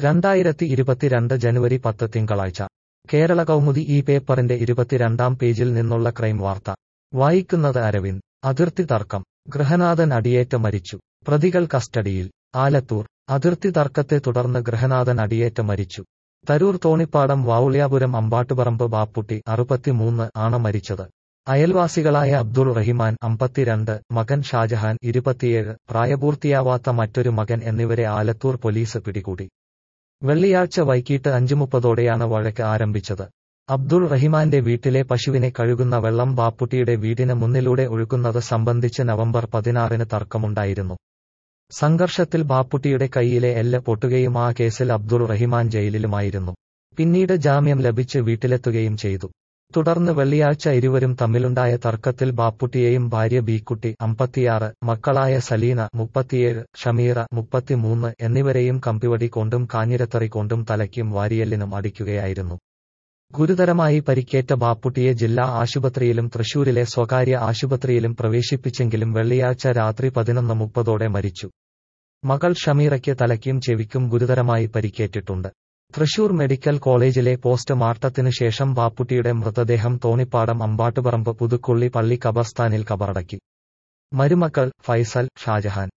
രണ്ടായിരത്തി ഇരുപത്തിരണ്ട് ജനുവരി പത്ത് തിങ്കളാഴ്ച കേരള കൗമുദി ഈ പേപ്പറിന്റെ ഇരുപത്തിരണ്ടാം പേജിൽ നിന്നുള്ള ക്രൈം വാർത്ത വായിക്കുന്നത് അരവിന്ദ് അതിർത്തി തർക്കം ഗൃഹനാഥൻ അടിയേറ്റ് മരിച്ചു പ്രതികൾ കസ്റ്റഡിയിൽ ആലത്തൂർ അതിർത്തി തർക്കത്തെ തുടർന്ന് ഗൃഹനാഥൻ അടിയേറ്റ് മരിച്ചു തരൂർ തോണിപ്പാടം വാവുള്യാപുരം അമ്പാട്ടുപറമ്പ് ബാപ്പുട്ടി അറുപത്തിമൂന്ന് ആണ് മരിച്ചത് അയൽവാസികളായ അബ്ദുൾ റഹിമാൻ അമ്പത്തിരണ്ട് മകൻ ഷാജഹാൻ ഇരുപത്തിയേഴ് പ്രായപൂർത്തിയാവാത്ത മറ്റൊരു മകൻ എന്നിവരെ ആലത്തൂർ പോലീസ് പിടികൂടി വെള്ളിയാഴ്ച വൈകിട്ട് അഞ്ചു മുപ്പതോടെയാണ് വഴക്ക് ആരംഭിച്ചത് അബ്ദുൾ റഹിമാന്റെ വീട്ടിലെ പശുവിനെ കഴുകുന്ന വെള്ളം ബാപ്പുട്ടിയുടെ വീടിന് മുന്നിലൂടെ ഒഴുകുന്നത് സംബന്ധിച്ച് നവംബർ പതിനാറിന് തർക്കമുണ്ടായിരുന്നു സംഘർഷത്തിൽ ബാപ്പുട്ടിയുടെ കൈയിലെ എല്ല് പൊട്ടുകയും ആ കേസിൽ അബ്ദുൾ റഹിമാൻ ജയിലിലുമായിരുന്നു പിന്നീട് ജാമ്യം ലഭിച്ച് വീട്ടിലെത്തുകയും ചെയ്തു തുടർന്ന് വെള്ളിയാഴ്ച ഇരുവരും തമ്മിലുണ്ടായ തർക്കത്തിൽ ബാപ്പുട്ടിയെയും ഭാര്യ ബീക്കുട്ടി അമ്പത്തിയാറ് മക്കളായ സലീന മുപ്പത്തിയേഴ് ഷമീറ മുപ്പത്തിമൂന്ന് എന്നിവരെയും കമ്പിവടി കൊണ്ടും കാഞ്ഞിരത്തറി കൊണ്ടും തലയ്ക്കും വാരിയല്ലിനും അടിക്കുകയായിരുന്നു ഗുരുതരമായി പരിക്കേറ്റ ബാപ്പുട്ടിയെ ജില്ലാ ആശുപത്രിയിലും തൃശൂരിലെ സ്വകാര്യ ആശുപത്രിയിലും പ്രവേശിപ്പിച്ചെങ്കിലും വെള്ളിയാഴ്ച രാത്രി പതിനൊന്ന് മുപ്പതോടെ മരിച്ചു മകൾ ഷമീറയ്ക്ക് തലയ്ക്കും ചെവിക്കും ഗുരുതരമായി പരിക്കേറ്റിട്ടുണ്ട് തൃശൂർ മെഡിക്കൽ കോളേജിലെ പോസ്റ്റ്മോർട്ടത്തിനു ശേഷം ബാപ്പുട്ടിയുടെ മൃതദേഹം തോണിപ്പാടം അമ്പാട്ടുപറമ്പ് പുതുക്കുള്ളി പള്ളി കബർസ്ഥാനിൽ കബറടക്കി മരുമക്കൾ ഫൈസൽ ഷാജഹാൻ